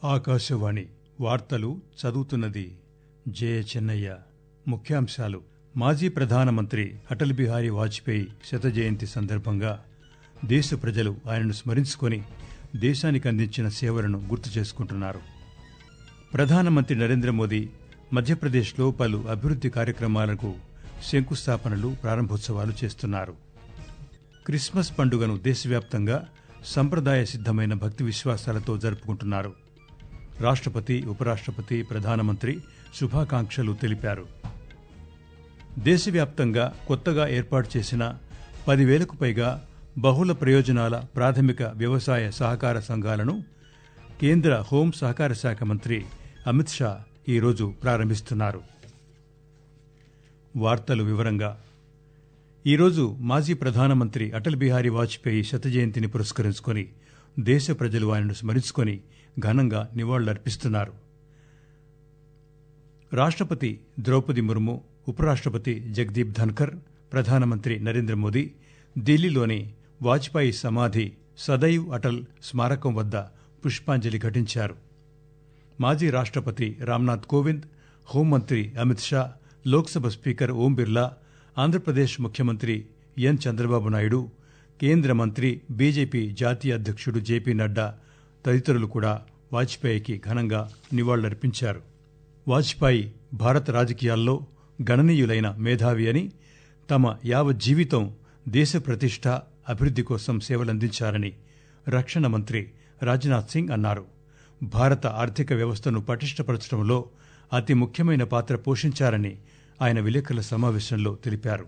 ఆకాశవాణి వార్తలు చదువుతున్నది జే చెన్నయ్య ముఖ్యాంశాలు మాజీ ప్రధానమంత్రి అటల్ బిహారీ వాజ్పేయి శత జయంతి సందర్భంగా దేశ ప్రజలు ఆయనను స్మరించుకొని దేశానికి అందించిన సేవలను గుర్తు చేసుకుంటున్నారు ప్రధానమంత్రి నరేంద్ర మోదీ మధ్యప్రదేశ్లో పలు అభివృద్ది కార్యక్రమాలకు శంకుస్థాపనలు ప్రారంభోత్సవాలు చేస్తున్నారు క్రిస్మస్ పండుగను దేశవ్యాప్తంగా సంప్రదాయ సిద్దమైన భక్తి విశ్వాసాలతో జరుపుకుంటున్నారు రాష్టపతి ఉపరాష్టపతి ప్రధానమంత్రి శుభాకాంక్షలు తెలిపారు దేశవ్యాప్తంగా కొత్తగా ఏర్పాటు చేసిన పదివేలకు పైగా బహుళ ప్రయోజనాల ప్రాథమిక వ్యవసాయ సహకార సంఘాలను కేంద్ర హోం సహకార శాఖ మంత్రి అమిత్ షా ఈరోజు ప్రారంభిస్తున్నారు వార్తలు వివరంగా ఈరోజు మాజీ ప్రధానమంత్రి అటల్ బిహారీ వాజ్పేయి శత జయంతిని పురస్కరించుకొని దేశ ప్రజలు ఆయనను స్మరించుకొని ఘనంగా నివాళులర్పిస్తున్నారు రాష్టపతి ద్రౌపది ముర్ము ఉపరాష్టపతి జగదీప్ ధన్కర్ ప్రధానమంత్రి నరేంద్ర మోదీ ఢిల్లీలోని వాజ్పేయి సమాధి సదైవ్ అటల్ స్మారకం వద్ద పుష్పాంజలి ఘటించారు మాజీ రాష్టపతి రామ్నాథ్ కోవింద్ హోంమంత్రి అమిత్ షా లోక్సభ స్పీకర్ ఓం బిర్లా ఆంధ్రప్రదేశ్ ముఖ్యమంత్రి ఎన్ చంద్రబాబు నాయుడు కేంద్ర మంత్రి బీజేపీ జాతీయ అధ్యక్షుడు జేపీ నడ్డా తదితరులు కూడా వాజ్పేయికి ఘనంగా నివాళులర్పించారు వాజ్పేయి భారత రాజకీయాల్లో గణనీయులైన మేధావి అని తమ యావత్ జీవితం దేశ ప్రతిష్ట అభివృద్ది కోసం సేవలందించారని రక్షణ మంత్రి రాజ్నాథ్ సింగ్ అన్నారు భారత ఆర్థిక వ్యవస్థను పటిష్టపరచడంలో అతి ముఖ్యమైన పాత్ర పోషించారని ఆయన విలేకరుల సమావేశంలో తెలిపారు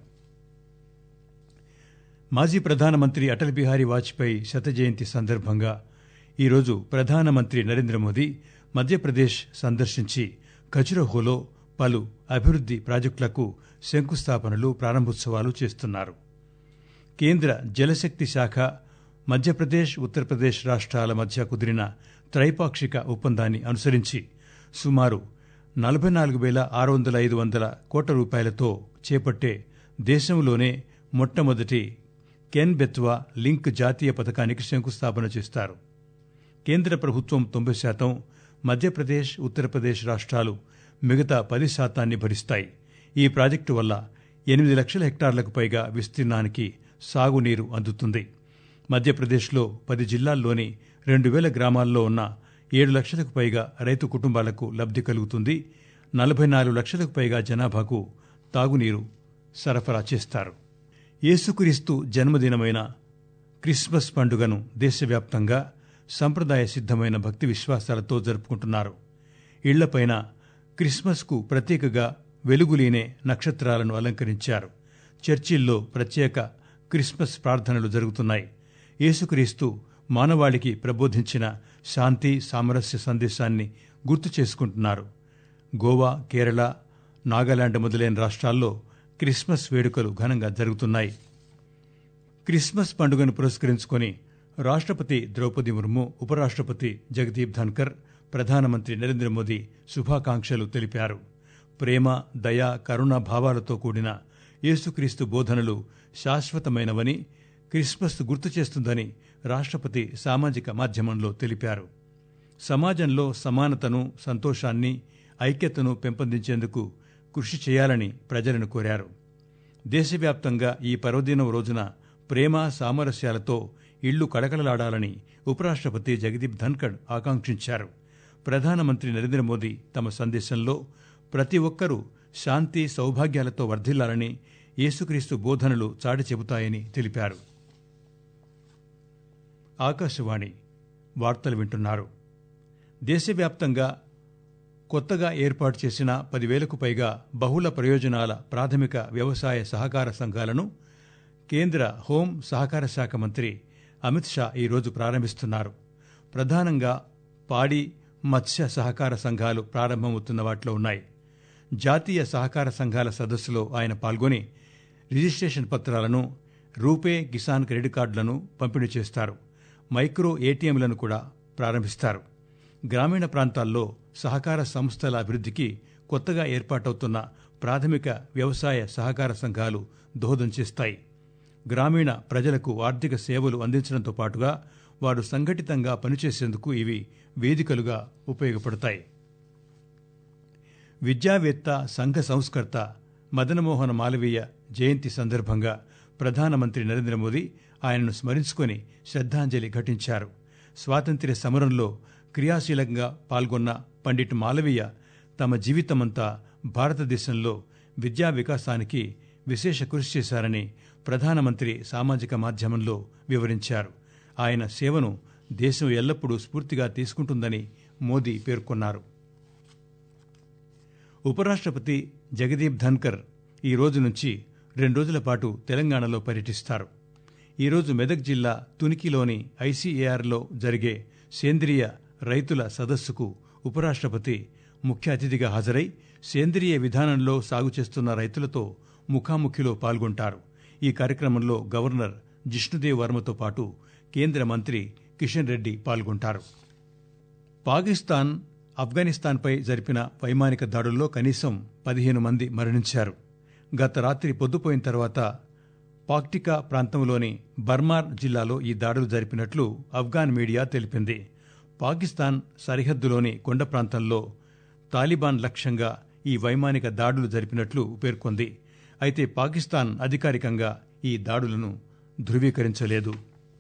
మాజీ ప్రధానమంత్రి అటల్ బిహారీ వాజ్పేయి శత జయంతి సందర్భంగా ఈరోజు ప్రధానమంత్రి నరేంద్ర మోదీ మధ్యప్రదేశ్ సందర్శించి ఖజురహోలో పలు అభివృద్ది ప్రాజెక్టులకు శంకుస్థాపనలు ప్రారంభోత్సవాలు చేస్తున్నారు కేంద్ర జలశక్తి శాఖ మధ్యప్రదేశ్ ఉత్తరప్రదేశ్ రాష్ట్రాల మధ్య కుదిరిన త్రైపాక్షిక ఒప్పందాన్ని అనుసరించి సుమారు నలభై నాలుగు వేల ఆరు వందల ఐదు వందల కోట్ల రూపాయలతో చేపట్టే దేశంలోనే మొట్టమొదటి కెన్ బెత్వా లింక్ జాతీయ పథకానికి శంకుస్థాపన చేస్తారు కేంద్ర ప్రభుత్వం తొంభై శాతం మధ్యప్రదేశ్ ఉత్తరప్రదేశ్ రాష్ట్రాలు మిగతా పది శాతాన్ని భరిస్తాయి ఈ ప్రాజెక్టు వల్ల ఎనిమిది లక్షల హెక్టార్లకు పైగా విస్తీర్ణానికి సాగునీరు అందుతుంది మధ్యప్రదేశ్లో పది జిల్లాల్లోని రెండు వేల గ్రామాల్లో ఉన్న ఏడు లక్షలకు పైగా రైతు కుటుంబాలకు లబ్ది కలుగుతుంది నలభై నాలుగు లక్షలకు పైగా జనాభాకు తాగునీరు సరఫరా చేస్తారు యేసుక్రీస్తు జన్మదినమైన క్రిస్మస్ పండుగను దేశవ్యాప్తంగా సంప్రదాయ సిద్దమైన భక్తి విశ్వాసాలతో జరుపుకుంటున్నారు ఇళ్లపైన క్రిస్మస్కు ప్రత్యేకగా వెలుగులీనే నక్షత్రాలను అలంకరించారు చర్చిల్లో ప్రత్యేక క్రిస్మస్ ప్రార్థనలు జరుగుతున్నాయి యేసుక్రీస్తు మానవాళికి ప్రబోధించిన శాంతి సామరస్య సందేశాన్ని గుర్తు చేసుకుంటున్నారు గోవా కేరళ నాగాలాండ్ మొదలైన రాష్ట్రాల్లో క్రిస్మస్ వేడుకలు ఘనంగా జరుగుతున్నాయి క్రిస్మస్ పండుగను పురస్కరించుకొని రాష్టపతి ద్రౌపది ముర్ము ఉపరాష్టపతి జగదీప్ ధన్కర్ ప్రధానమంత్రి నరేంద్ర మోదీ శుభాకాంక్షలు తెలిపారు ప్రేమ దయ కరుణ భావాలతో కూడిన యేసుక్రీస్తు బోధనలు శాశ్వతమైనవని క్రిస్మస్ గుర్తు చేస్తుందని రాష్టపతి సామాజిక మాధ్యమంలో తెలిపారు సమాజంలో సమానతను సంతోషాన్ని ఐక్యతను పెంపొందించేందుకు కృషి చేయాలని ప్రజలను కోరారు దేశవ్యాప్తంగా ఈ పర్వదినం రోజున ప్రేమ సామరస్యాలతో ఇళ్లు కడకలలాడాలని ఉపరాష్టపతి జగదీప్ ధన్కడ్ ఆకాంక్షించారు ప్రధానమంత్రి నరేంద్ర మోదీ తమ సందేశంలో ప్రతి ఒక్కరూ శాంతి సౌభాగ్యాలతో వర్ధిల్లాలని యేసుక్రీస్తు బోధనలు చాటి చెబుతాయని తెలిపారు ఆకాశవాణి వార్తలు వింటున్నారు దేశవ్యాప్తంగా కొత్తగా ఏర్పాటు చేసిన పదివేలకు పైగా బహుళ ప్రయోజనాల ప్రాథమిక వ్యవసాయ సహకార సంఘాలను కేంద్ర హోం సహకార శాఖ మంత్రి అమిత్ షా ఈరోజు ప్రారంభిస్తున్నారు ప్రధానంగా పాడి మత్స్య సహకార సంఘాలు ప్రారంభమవుతున్న వాటిలో ఉన్నాయి జాతీయ సహకార సంఘాల సదస్సులో ఆయన పాల్గొని రిజిస్ట్రేషన్ పత్రాలను రూపే కిసాన్ క్రెడిట్ కార్డులను పంపిణీ చేస్తారు మైక్రో ఏటీఎంలను కూడా ప్రారంభిస్తారు గ్రామీణ ప్రాంతాల్లో సహకార సంస్థల అభివృద్ధికి కొత్తగా ఏర్పాటవుతున్న ప్రాథమిక వ్యవసాయ సహకార సంఘాలు దోహదం చేస్తాయి గ్రామీణ ప్రజలకు ఆర్థిక సేవలు అందించడంతో పాటుగా వారు సంఘటితంగా పనిచేసేందుకు ఇవి వేదికలుగా ఉపయోగపడతాయి విద్యావేత్త సంఘ సంస్కర్త మదనమోహన్ మాలవీయ జయంతి సందర్భంగా ప్రధానమంత్రి నరేంద్ర మోదీ ఆయనను స్మరించుకొని శ్రద్ధాంజలి ఘటించారు స్వాతంత్ర్య సమరంలో క్రియాశీలంగా పాల్గొన్న పండిట్ మాలవీయ తమ జీవితమంతా భారతదేశంలో విద్యా వికాసానికి విశేష కృషి చేశారని ప్రధానమంత్రి సామాజిక మాధ్యమంలో వివరించారు ఆయన సేవను దేశం ఎల్లప్పుడూ స్ఫూర్తిగా తీసుకుంటుందని మోదీ పేర్కొన్నారు ఉపరాష్ట్రపతి జగదీప్ ధన్కర్ ఈ రోజు నుంచి రెండు రోజుల పాటు తెలంగాణలో పర్యటిస్తారు ఈరోజు మెదక్ జిల్లా తునికిలోని ఐసీఏఆర్లో జరిగే సేంద్రియ రైతుల సదస్సుకు ఉపరాష్ట్రపతి ముఖ్య అతిథిగా హాజరై సేంద్రియ విధానంలో సాగు చేస్తున్న రైతులతో ముఖాముఖిలో పాల్గొంటారు ఈ కార్యక్రమంలో గవర్నర్ జిష్ణుదేవ్ వర్మతో పాటు కేంద్ర మంత్రి కిషన్ రెడ్డి పాల్గొంటారు పాకిస్తాన్ ఆఫ్ఘనిస్తాన్పై జరిపిన వైమానిక దాడుల్లో కనీసం పదిహేను మంది మరణించారు గత రాత్రి పొద్దుపోయిన తర్వాత పాక్టికా ప్రాంతంలోని బర్మార్ జిల్లాలో ఈ దాడులు జరిపినట్లు ఆఫ్ఘాన్ మీడియా తెలిపింది పాకిస్తాన్ సరిహద్దులోని కొండ ప్రాంతంలో తాలిబాన్ లక్ష్యంగా ఈ వైమానిక దాడులు జరిపినట్లు పేర్కొంది అయితే పాకిస్తాన్ అధికారికంగా ఈ దాడులను ధృవీకరించలేదు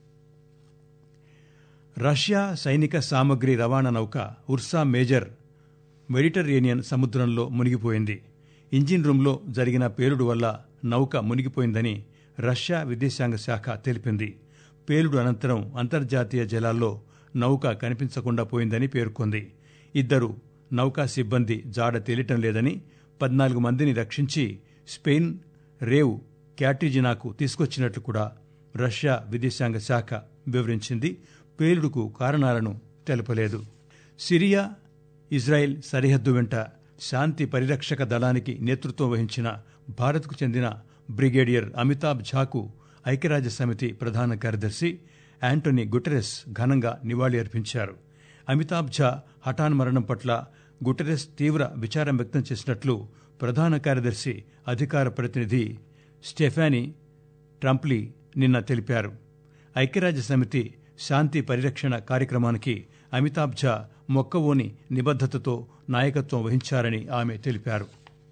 రష్యా సైనిక సామగ్రి రవాణా నౌక ఉర్సా మేజర్ మెడిటరేనియన్ సముద్రంలో మునిగిపోయింది ఇంజిన్ రూంలో జరిగిన పేలుడు వల్ల నౌక మునిగిపోయిందని రష్యా విదేశాంగ శాఖ తెలిపింది పేలుడు అనంతరం అంతర్జాతీయ జలాల్లో నౌక కనిపించకుండా పోయిందని పేర్కొంది ఇద్దరు నౌకా సిబ్బంది జాడ తేలిటం లేదని పద్నాలుగు మందిని రక్షించి స్పెయిన్ రేవ్ క్యాటిజినాకు తీసుకొచ్చినట్లు కూడా రష్యా విదేశాంగ శాఖ వివరించింది పేలుడుకు కారణాలను తెలపలేదు సిరియా ఇజ్రాయెల్ సరిహద్దు వెంట శాంతి పరిరక్షక దళానికి నేతృత్వం వహించిన భారత్కు చెందిన బ్రిగేడియర్ అమితాబ్ ఝాకు ఐక్యరాజ్య సమితి ప్రధాన కార్యదర్శి యాంటోనీ గుటెరెస్ ఘనంగా నివాళి అర్పించారు అమితాబ్ ఝా హఠాన్ మరణం పట్ల గుటెరెస్ తీవ్ర విచారం వ్యక్తం చేసినట్లు ప్రధాన కార్యదర్శి అధికార ప్రతినిధి స్టెఫానీ ట్రంప్లీ నిన్న తెలిపారు ఐక్యరాజ్య సమితి శాంతి పరిరక్షణ కార్యక్రమానికి అమితాబ్ ఝా మొక్కవోని నిబద్దతతో నాయకత్వం వహించారని ఆమె తెలిపారు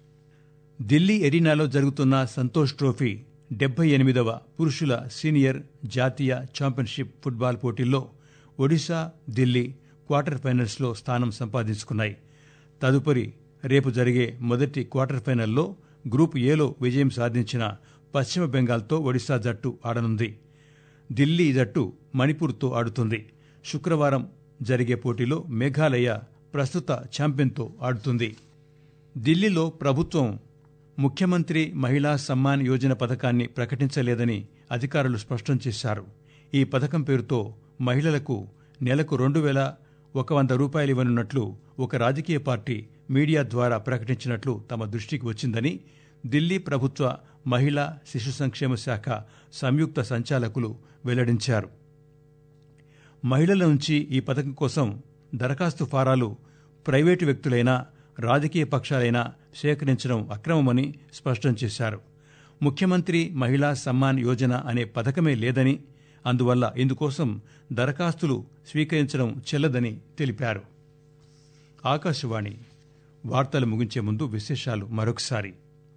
ఢిల్లీ ఎరీనాలో జరుగుతున్న సంతోష్ ట్రోఫీ డెబ్బై ఎనిమిదవ పురుషుల సీనియర్ జాతీయ ఛాంపియన్షిప్ ఫుట్బాల్ పోటీల్లో ఒడిశా ఢిల్లీ క్వార్టర్ ఫైనల్స్లో స్థానం సంపాదించుకున్నాయి తదుపరి రేపు జరిగే మొదటి క్వార్టర్ ఫైనల్లో గ్రూప్ ఏలో విజయం సాధించిన పశ్చిమ బెంగాల్తో ఒడిశా జట్టు ఆడనుంది ఢిల్లీ జట్టు మణిపూర్తో ఆడుతుంది శుక్రవారం జరిగే పోటీలో మేఘాలయ ప్రస్తుత ఛాంపియన్తో ఆడుతుంది ఢిల్లీలో ప్రభుత్వం ముఖ్యమంత్రి మహిళా సమ్మాన్ యోజన పథకాన్ని ప్రకటించలేదని అధికారులు స్పష్టం చేశారు ఈ పథకం పేరుతో మహిళలకు నెలకు రెండు వేల ఒక వంద రూపాయలు ఇవ్వనున్నట్లు ఒక రాజకీయ పార్టీ మీడియా ద్వారా ప్రకటించినట్లు తమ దృష్టికి వచ్చిందని ఢిల్లీ ప్రభుత్వ మహిళా శిశు సంక్షేమ శాఖ సంయుక్త సంచాలకులు వెల్లడించారు మహిళల నుంచి ఈ పథకం కోసం దరఖాస్తు ఫారాలు ప్రైవేటు వ్యక్తులైనా రాజకీయ పక్షాలైనా సేకరించడం అక్రమమని స్పష్టం చేశారు ముఖ్యమంత్రి మహిళా సమ్మాన్ యోజన అనే పథకమే లేదని అందువల్ల ఇందుకోసం దరఖాస్తులు స్వీకరించడం చెల్లదని తెలిపారు ఆకాశవాణి వార్తలు ముగించే ముందు విశేషాలు మరొకసారి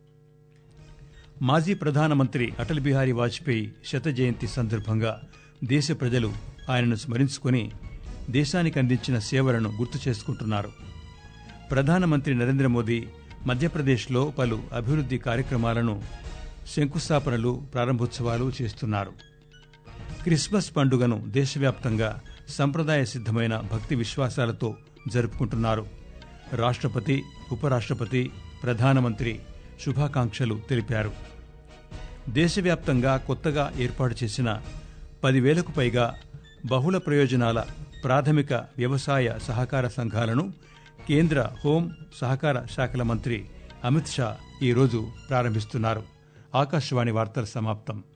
మాజీ ప్రధానమంత్రి అటల్ బిహారీ వాజ్పేయి శత జయంతి సందర్భంగా దేశ ప్రజలు ఆయనను స్మరించుకుని దేశానికి అందించిన సేవలను గుర్తు చేసుకుంటున్నారు ప్రధానమంత్రి నరేంద్ర మోదీ మధ్యప్రదేశ్లో పలు అభివృద్ది కార్యక్రమాలను శంకుస్థాపనలు ప్రారంభోత్సవాలు చేస్తున్నారు క్రిస్మస్ పండుగను దేశవ్యాప్తంగా సంప్రదాయ సిద్ధమైన భక్తి విశ్వాసాలతో జరుపుకుంటున్నారు రాష్ట్రపతి ఉపరాష్ట్రపతి ప్రధానమంత్రి శుభాకాంక్షలు తెలిపారు దేశవ్యాప్తంగా కొత్తగా ఏర్పాటు చేసిన పదివేలకు పైగా బహుళ ప్రయోజనాల ప్రాథమిక వ్యవసాయ సహకార సంఘాలను కేంద్ర హోం సహకార శాఖల మంత్రి అమిత్ షా ఈరోజు ప్రారంభిస్తున్నారు ఆకాశవాణి వార్తల సమాప్తం